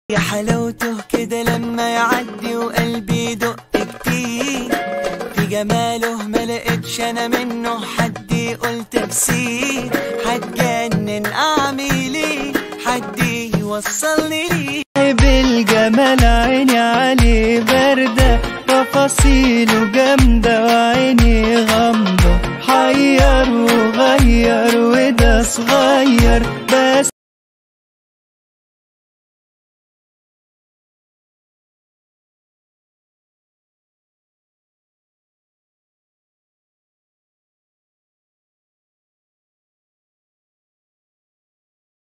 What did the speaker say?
يا حلاوته كده لما يعدي وقلبي يدق كتير في جماله ما لقيتش انا منه حد يقول تفسير هتجنن اعمل ايه حد يوصلني ليه بالجمال عيني عليه باردة تفاصيله جامدة وعيني غامضة حير وغير وده صغير بس